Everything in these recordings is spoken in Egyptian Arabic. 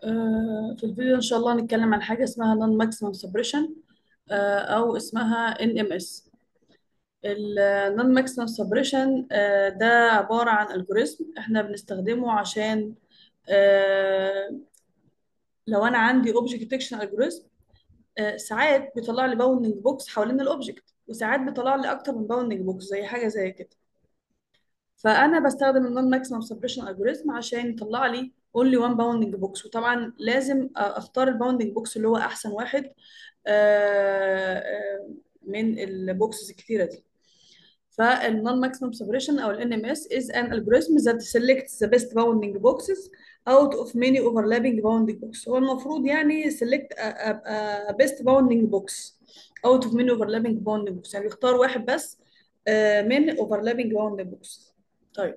آه، في الفيديو إن شاء الله هنتكلم عن حاجة اسمها non maximum suppression آه، أو اسمها NMS ال non maximum suppression آه، ده عبارة عن algorithm احنا بنستخدمه عشان آه، لو أنا عندي object detection algorithm آه، ساعات بيطلع لي bounding box حوالين الأوبجكت وساعات بيطلع لي أكتر من bounding box زي حاجة زي كده فانا بستخدم النون ماكسيمم سبريشن الجوريزم عشان يطلع لي اونلي وان باوندنج بوكس وطبعا لازم اختار الباوندنج بوكس اللي هو احسن واحد آه، آه، من البوكسز الكتيره دي فالنون ماكسيمم سبريشن او الان ام اس is an algorithm that selects the best bounding boxes out of many overlapping bounding boxes هو المفروض يعني select a, a, a best bounding box out of many overlapping bounding boxes يعني بيختار واحد بس آه، من overlapping bounding boxes طيب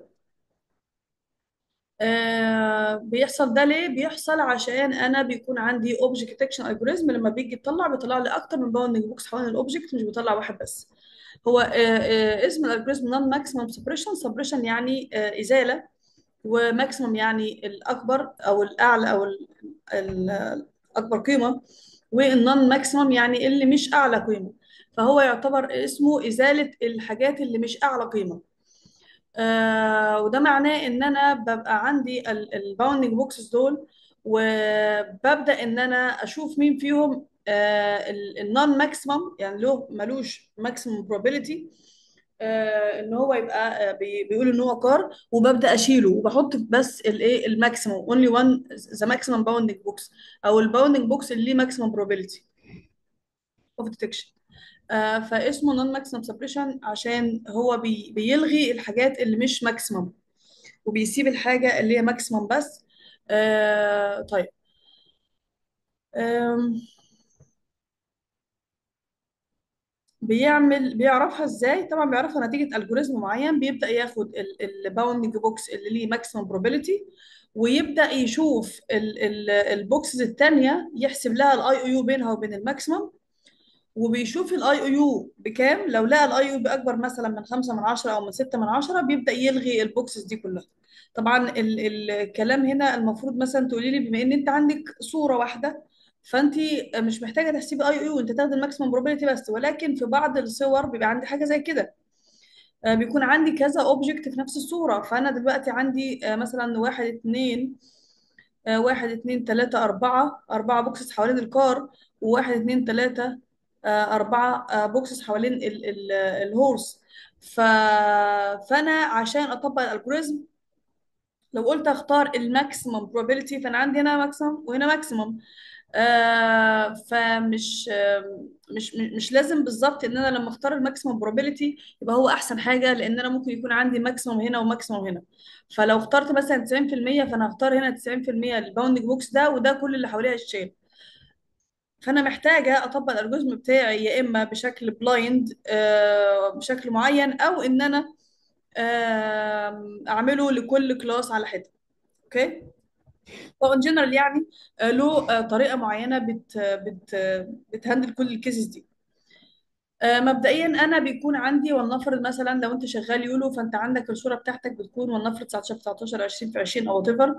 آه بيحصل ده ليه؟ بيحصل عشان انا بيكون عندي اوبجكت ديتكشن الجوريزم لما بيجي يطلع بيطلع لي اكتر من باوندنج بوكس حوالين الاوبجكت مش بيطلع واحد بس هو آه آه اسم الالجوريزم نون ماكسيمم سبريشن سبريشن يعني آه ازاله وماكسيمم يعني الاكبر او الاعلى او ال- ال- الاكبر قيمه والنون ماكسيمم يعني اللي مش اعلى قيمه فهو يعتبر اسمه ازاله الحاجات اللي مش اعلى قيمه آه وده معناه ان انا ببقى عندي الباوندنج بوكسز دول وببدا ان انا اشوف مين فيهم النون ماكسيمم يعني له ملوش ماكسيمم probability آه ان هو يبقى آه بي- بيقول ان هو كار وببدا اشيله وبحط بس الايه الماكسيمم اونلي وان ذا ماكسيمم باوندنج بوكس او الباوندنج بوكس اللي ليه ماكسيمم probability اوف ديتكشن آه فاسمه نون ماكسيمم سبريشن عشان هو بي بيلغي الحاجات اللي مش ماكسيمم وبيسيب الحاجة اللي هي ماكسيمم بس آه طيب آم، بيعمل بيعرفها ازاي طبعا بيعرفها نتيجة الجوريزم معين بيبدأ ياخد الباوندنج بوكس اللي ليه ماكسيمم بروبابيلتي ويبدأ يشوف البوكسز التانية يحسب لها الاي او يو بينها وبين الماكسيمم وبيشوف الاي او يو بكام لو لقى الاي او يو باكبر مثلا من 5 من 10 او من 6 من 10 بيبدا يلغي البوكسز دي كلها طبعا ال الكلام هنا المفروض مثلا تقولي لي بما ان انت عندك صوره واحده فانت مش محتاجه تحسبي اي او يو انت تاخدي الماكسيمم بروبابيلتي بس ولكن في بعض الصور بيبقى عندي حاجه زي كده آه، بيكون عندي كذا اوبجكت في نفس الصوره فانا دلوقتي عندي آه، مثلا واحد اتنين آه، واحد اتنين تلاتة أربعة أربعة بوكسز حوالين الكار وواحد اتنين تلاتة آه، أربعة آه، بوكسز حوالين ال ال الهورس ف... فأنا عشان أطبق الألجوريزم لو قلت أختار الماكسيمم probability فأنا عندي هنا ماكسيمم وهنا ماكسيمم آه فمش آه مش مش مش لازم بالظبط ان انا لما اختار الماكسيمم probability يبقى هو احسن حاجه لان انا ممكن يكون عندي ماكسيمم هنا وماكسيمم هنا فلو اخترت مثلا 90% فانا هختار هنا 90% الباوندنج بوكس ده وده كل اللي حواليها الشيل فانا محتاجه اطبق الالجوريزم بتاعي يا اما بشكل بلايند آه بشكل معين او ان انا آه اعمله لكل كلاس على حده اوكي هو ان جنرال يعني آه، له آه، طريقه معينه بت بت بتهندل كل الكيسز دي آه، مبدئيا انا بيكون عندي ولنفرض مثلا لو انت شغال يولو فانت عندك الصوره بتاعتك بتكون ولنفرض 19 في 19 20 في 20 او وات ايفر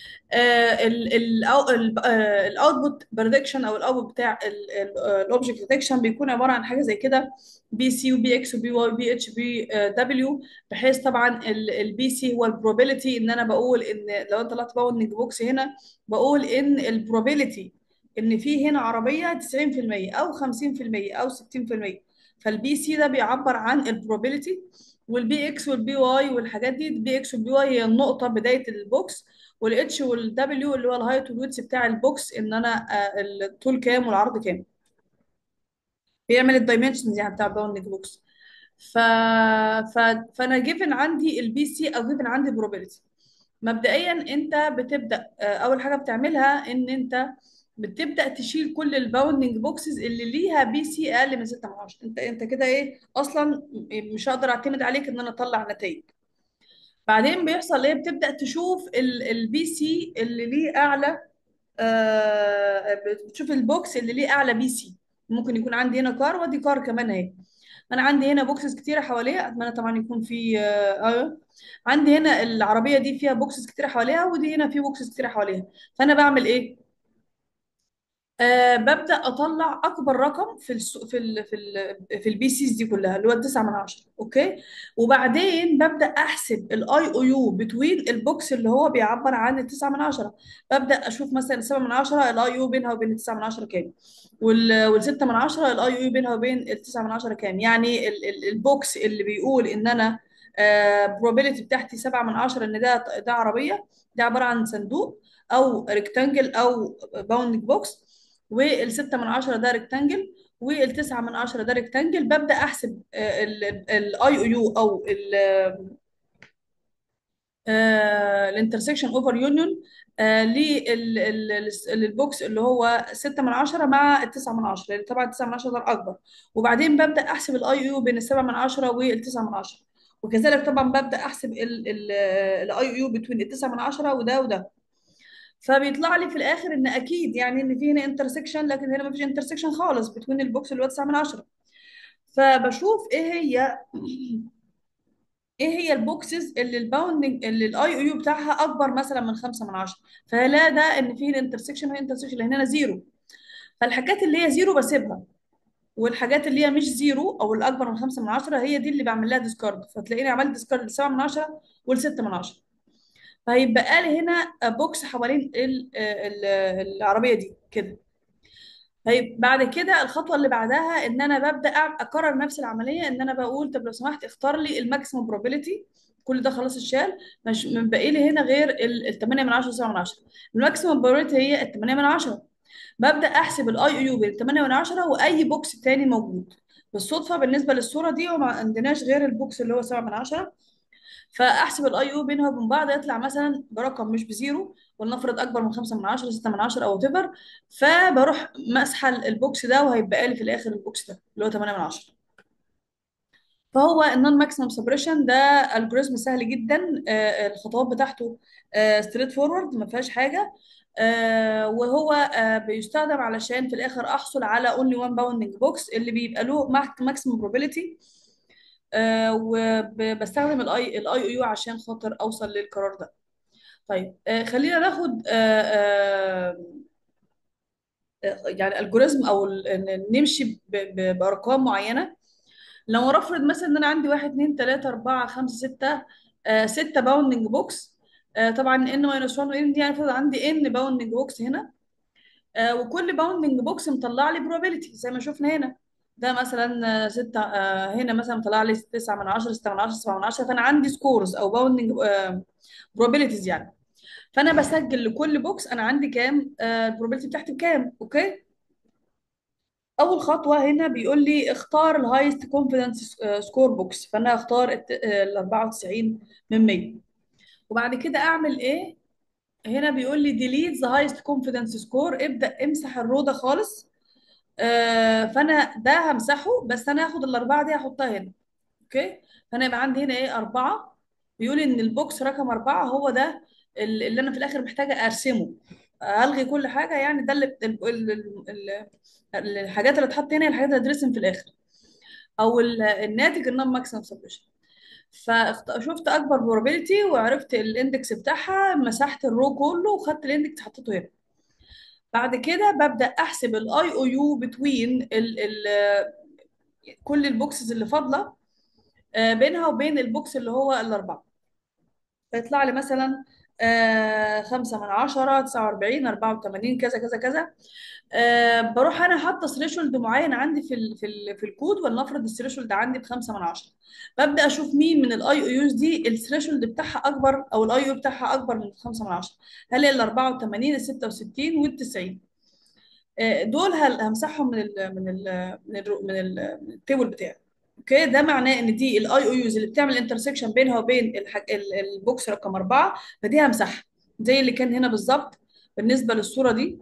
الاوتبوت بريدكشن او الاوتبوت بتاع الاوبجكت ديتكشن بيكون عباره عن حاجه زي كده بي سي وبي اكس وبي واي وبي اتش بي دبليو بحيث طبعا البي سي هو البروبابيلتي ان انا بقول ان لو انت طلعت باوندنج بوكس هنا بقول ان البروبابيلتي ان في هنا عربيه 90% او 50% او 60% فالبي سي ده بيعبر عن البروبابيلتي والبي اكس والبي واي والحاجات دي البي اكس والبي واي هي النقطه بدايه البوكس والاتش والدبليو اللي هو الهايت والويدث بتاع البوكس ان انا آه، الطول كام والعرض كام بيعمل الدايمنشنز يعني بتاع الباوندنج بوكس ف... ف... فانا جيفن عندي البي سي او جيفن عندي probability مبدئيا انت بتبدا آه، اول حاجه بتعملها ان انت بتبدا تشيل كل الباوندنج بوكسز اللي ليها بي سي اقل من 6 من 10 انت انت كده ايه اصلا مش هقدر اعتمد عليك ان انا اطلع نتائج بعدين بيحصل ايه بتبدا تشوف البي سي اللي ليه اعلى آه، بتشوف البوكس اللي ليه اعلى بي سي ممكن يكون عندي هنا كار ودي كار كمان اهي انا عندي هنا بوكسز كتيره حواليها اتمنى طبعا يكون في اه آه. عندي هنا العربيه دي فيها بوكسز كتيره حواليها ودي هنا في بوكسز كتيره حواليها فانا بعمل ايه أه ببدأ أطلع أكبر رقم في الس... في ال... في ال... في البي سيز دي كلها اللي هو 9 من 10 أوكي وبعدين ببدأ أحسب الأي أو يو بتوين البوكس اللي هو بيعبر عن ال 9 من 10 ببدأ أشوف مثلا 7 من 10 الأي يو بينها وبين ال 9 من 10 كام وال... وال 6 من 10 الأي يو بينها وبين ال 9 من 10 كام يعني ال... ال... البوكس اللي بيقول إن أنا probability بتاعتي 7 من 10 إن ده ده عربية ده عبارة عن صندوق أو ريكتانجل أو باوندنج بوكس والستة من عشرة ده ريكتانجل والتسعة من عشرة ده ريكتانجل ببدأ أحسب الاي او يو أو الانترسكشن اوفر يونيون للبوكس اللي هو 6 من 10 مع ال 9 من 10 لان طبعا 9 من 10 ده الاكبر وبعدين ببدا احسب الاي يو بين ال 7 من 10 وال 9 من 10 وكذلك طبعا ببدا احسب الاي يو بين ال 9 من 10 وده وده فبيطلع لي في الاخر ان اكيد يعني ان في هنا انترسكشن لكن هنا ما فيش انترسكشن خالص بين البوكس اللي هو 9 من 10 فبشوف ايه هي ايه هي البوكسز اللي الباوندنج اللي الاي او يو بتاعها اكبر مثلا من 5 من 10 فلا ده ان فيه الانترسكشن والانترسكشن اللي هنا زيرو فالحاجات اللي هي زيرو بسيبها والحاجات اللي هي مش زيرو او الاكبر من 5 من 10 هي دي اللي بعمل لها ديسكارد فتلاقيني عملت ديسكارد ل 7 من 10 وال 6 من 10 فهيبقى لي هنا بوكس حوالين ال ال العربيه دي كده طيب بعد كده الخطوه اللي بعدها ان انا ببدا اكرر نفس العمليه ان انا بقول طب لو سمحت اختار لي الماكسيمم بروبابيلتي كل ده خلاص اتشال مش باقي لي هنا غير ال 8 من 10 7 من 10 الماكسيمم بروبابيلتي هي ال 8 من 10 ببدا احسب الاي او يو بين 8 من 10 واي بوكس تاني موجود بالصدفه بالنسبه للصوره دي وما عندناش غير البوكس اللي هو 7 من 10 فاحسب الاي او بينها وبين بعض يطلع مثلا برقم مش بزيرو ولنفرض اكبر من 5 من 10 6 من 10 او وات ايفر فبروح مسحه البوكس ده وهيبقى لي في الاخر البوكس ده اللي هو 8 من 10 فهو النون ماكسيمم سبريشن ده الجوريزم سهل جدا آه الخطوات بتاعته ستريت فورورد ما فيهاش حاجه آه وهو آه بيستخدم علشان في الاخر احصل على اونلي وان باوندنج بوكس اللي بيبقى له ماكسيمم probability آه وبستخدم الاي الاي او يو عشان خاطر اوصل للقرار ده طيب آه خلينا ناخد آه آه يعني الجوريزم او نمشي بارقام معينه لو نفرض مثلا ان انا عندي واحد اتنين تلاته اربعه خمسه سته آه سته باوندنج بوكس آه طبعا ان ماينس 1 وان دي يعني المفروض عندي ان باوندنج بوكس هنا آه وكل باوندنج بوكس مطلع لي probability زي ما شفنا هنا ده مثلا ستة آه هنا مثلا مطلع لي 9 من 10 6 من 10 7 من 10 فانا عندي سكورز او باوندنج آه probabilities يعني فانا بسجل لكل بوكس انا عندي كام آه البروبابيلتي بتاعتي بكام اوكي اول خطوه هنا بيقول لي اختار الهايست كونفيدنس سكور بوكس فانا اختار ال 94 من 100 وبعد كده اعمل ايه هنا بيقول لي ديليت ذا هايست كونفيدنس سكور ابدا امسح الرو ده خالص آه فانا ده همسحه بس انا هاخد الاربعه دي احطها هنا اوكي فانا يبقى عندي هنا ايه اربعه بيقول ان البوكس رقم اربعه هو ده اللي انا في الاخر محتاجه ارسمه الغي كل حاجه يعني ده اللي ال- ال- ال- الحاجات اللي اتحط هنا هي الحاجات اللي هترسم في الاخر او ال- الناتج النون ماكسيمم سبريشن فشفت اكبر probability وعرفت الاندكس بتاعها مسحت الرو كله وخدت الاندكس حطيته هنا بعد كده ببدا احسب الاي او يو بتوين ال ال كل البوكسز اللي فاضله آه، بينها وبين البوكس اللي هو الاربعه فيطلع لي مثلا آه، خمسة من عشرة تسعة وأربعين أربعة وتمانين كذا كذا كذا آه، بروح أنا حاطة ثريشولد معين عندي في ال في ال في الكود ولنفرض الثريشولد عندي بخمسة من عشرة ببدأ أشوف مين من الأي أو يوز دي الثريشولد بتاعها أكبر أو الأي أو بتاعها أكبر من خمسة من عشرة هل هي ال 84 ال 66 وال 90 آه، دول هل- همسحهم من ال من ال من ال من ال- من التيبل بتاعي اوكي ده معناه ان دي الاي او يوز اللي بتعمل انترسكشن بينها وبين الحاج... ال- البوكس رقم أربعة فدي همسحها زي اللي كان هنا بالظبط بالنسبة للصورة دي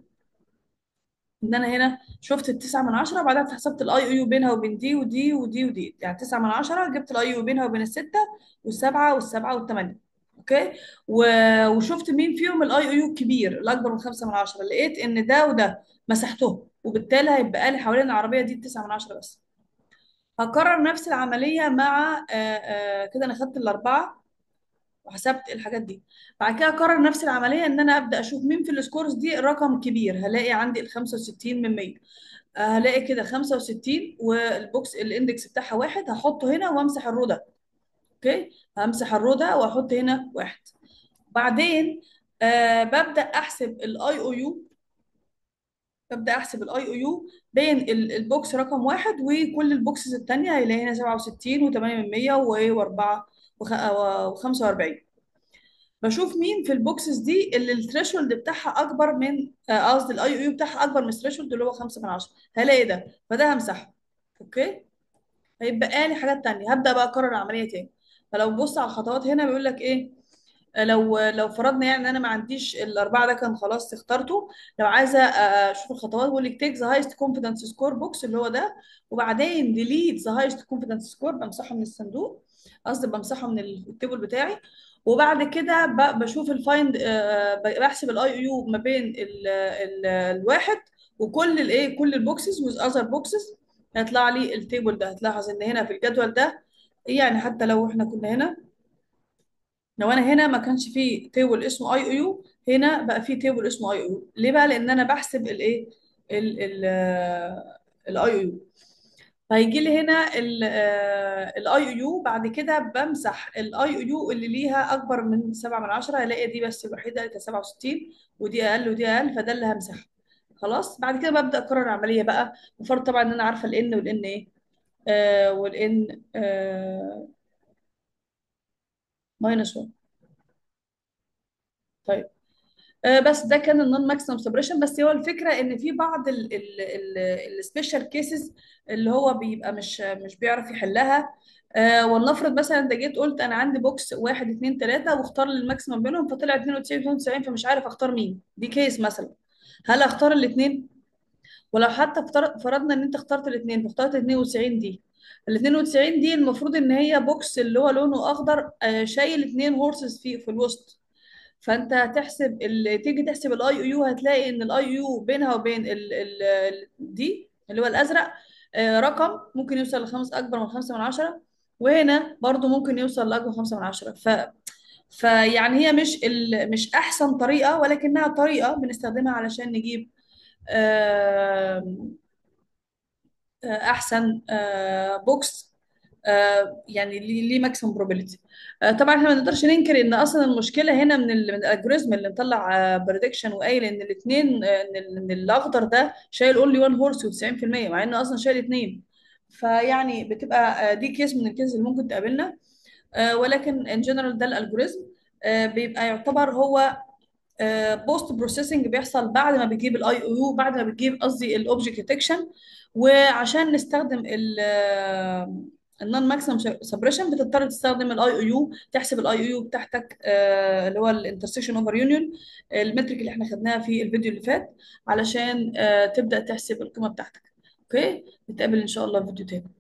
ان انا هنا شفت التسعة من عشرة وبعدها حسبت الاي او يو بينها وبين دي ودي ودي ودي يعني تسعة من عشرة جبت الاي يو بينها وبين الستة والسبعة والسبعة والثمانية اوكي و... وشفت مين فيهم الاي او يو الكبير الاكبر من خمسة من عشرة لقيت ان ده وده مسحتهم وبالتالي هيبقى لي حوالين العربية دي التسعة من عشرة بس هكرر نفس العمليه مع آه، آه، كده انا خدت الاربعه وحسبت الحاجات دي بعد كده اكرر نفس العمليه ان انا ابدا اشوف مين في السكورز دي رقم كبير هلاقي عندي ال 65 من 100 آه، هلاقي كده 65 والبوكس الاندكس بتاعها واحد هحطه هنا وامسح الرو ده اوكي همسح الرو ده واحط هنا واحد بعدين آه ببدا احسب الاي او يو ببدا احسب الاي او يو بين ال- البوكس رقم واحد وكل البوكسز التانية هيلاقي هنا 67 و8 من 100 و4 و45 بشوف مين في البوكسز دي اللي الثريشولد بتاعها اكبر من آه، قصدي الاي او يو بتاعها اكبر من الثريشولد اللي هو 5 من 10 هلاقي ده فده همسحه اوكي هيبقى لي حاجات تانية هبدا بقى اكرر العمليه تاني فلو بص على الخطوات هنا بيقول لك ايه لو لو فرضنا يعني ان انا ما عنديش الاربعه ده كان خلاص اخترته لو عايزه اشوف الخطوات بقول لك تيك ذا هايست كونفيدنس سكور بوكس اللي هو ده وبعدين ديليت ذا هايست كونفيدنس سكور بمسحه من الصندوق قصدي بمسحه من التيبل بتاعي وبعد كده ب- بشوف الفايند بحسب الاي يو ما بين ال ال الواحد وكل الايه كل البوكسز وذ اذر بوكسز هيطلع لي التيبل ده هتلاحظ ان هنا في الجدول ده يعني حتى لو احنا كنا هنا لو انا هنا ما كانش فيه تيبل اسمه اي او يو هنا بقى فيه تيبل اسمه اي او يو ليه بقى لان انا بحسب الايه الاي او يو فهيجي لي هنا الاي او يو بعد كده بمسح الاي او يو اللي ليها اكبر من 7 من 10 هلاقي دي بس الوحيده اللي كانت 67 ودي اقل ودي اقل فده اللي همسحها خلاص بعد كده ببدا اكرر العمليه بقى بفرض طبعا ان انا عارفه الان والان ايه آه والان آه ماينس 1 طيب آه، بس ده كان النون ماكسيمم سبريشن بس هو الفكره ان في بعض السبيشال كيسز اللي هو بيبقى مش مش بيعرف يحلها آه، ولنفرض مثلا انت جيت قلت انا عندي بوكس واحد اتنين تلاته واختار لي الماكسيمم بينهم فطلع 92 92 فمش عارف اختار مين دي كيس مثلا هل اختار الاثنين ولو حتى افتر- فرضنا ان انت اخترت الاثنين فاخترت 92 دي ال 92 دي المفروض ان هي بوكس اللي هو لونه اخضر آه، شايل اثنين هورسز في في الوسط فانت هتحسب ال... تيجي تحسب الاي او يو هتلاقي ان الاي يو بينها وبين ال... ال... ال- دي اللي هو الازرق آه، رقم ممكن يوصل لخمس اكبر من خمسة من عشرة وهنا برضو ممكن يوصل لاكبر من خمسة من عشرة ف فيعني هي مش ال... مش احسن طريقة ولكنها طريقة بنستخدمها علشان نجيب آم، آه، احسن آه، بوكس آه، يعني ليه ليه ماكسيمم بروبابيلتي طبعا احنا ما نقدرش ننكر ان اصلا المشكله هنا من ال من الالجوريزم اللي مطلع بريدكشن وقايل ان الاثنين ان ال- إن الاخضر ده شايل اونلي 1 هورس و90% مع انه اصلا شايل اثنين فيعني بتبقى آه، دي كيس من الكيس اللي ممكن تقابلنا آه، ولكن ان جنرال ده الالجوريزم آه، بيبقى يعتبر هو بوست بروسيسنج بيحصل بعد ما بتجيب الاي او يو بعد ما بتجيب قصدي الاوبجكت ديتكشن وعشان نستخدم النون ماكسيمم سبريشن بتضطر تستخدم الاي او يو تحسب الاي او يو بتاعتك آه، اللي هو الانترسكشن اوفر يونيون المترك اللي احنا خدناها في الفيديو اللي فات علشان آه، تبدا تحسب القيمه بتاعتك اوكي نتقابل ان شاء الله في فيديو تاني